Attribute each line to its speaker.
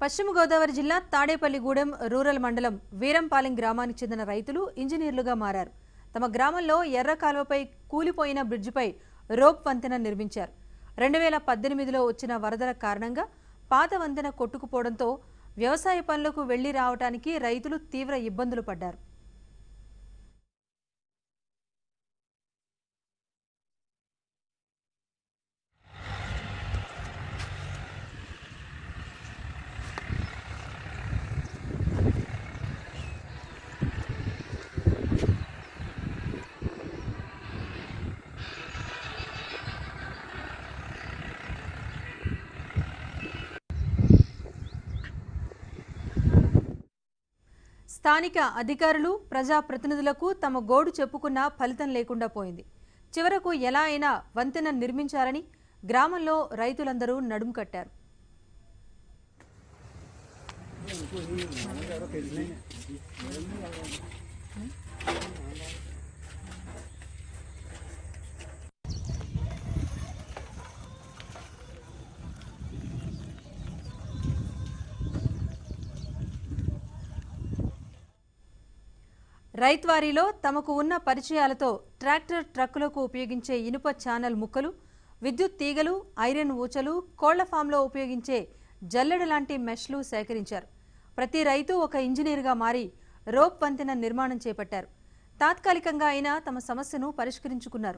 Speaker 1: పశ్చిమ గోదావరి జిల్లా తాడేపల్లిగూడెం రూరల్ మండలం వీరంపాలెం గ్రామానికి చెందిన రైతులు ఇంజనీర్లుగా మారారు తమ గ్రామంలో ఎర్ర కాలువపై కూలిపోయిన బ్రిడ్జిపై రోప్ వంతెన నిర్మించారు రెండు వేల పద్దెనిమిదిలో వచ్చిన వరదల కారణంగా పాత వంతెన కొట్టుకుపోవడంతో వ్యవసాయ పనులకు వెళ్లి రావటానికి రైతులు తీవ్ర ఇబ్బందులు పడ్డారు స్థానిక అధికారులు ప్రజాప్రతినిధులకు తమ గోడు చెప్పుకున్నా ఫలితం లేకుండా పోయింది చివరకు ఎలా అయినా వంతెన నిర్మించాలని గ్రామంలో రైతులందరూ నడుం కట్టారు రైత్వారీలో తమకు ఉన్న పరిచయాలతో ట్రాక్టర్ ట్రక్కులకు ఉపయోగించే ఇనుప ఛానల్ ముక్కలు విద్యుత్ తీగలు ఐరన్ ఊచలు కోళ్ల ఫామ్లో ఉపయోగించే జల్లెడ లాంటి మెష్లు సేకరించారు ప్రతి రైతు ఒక ఇంజనీర్గా మారి రోప్ వంతెన నిర్మాణం చేపట్టారు తాత్కాలికంగా అయినా తమ సమస్యను పరిష్కరించుకున్నారు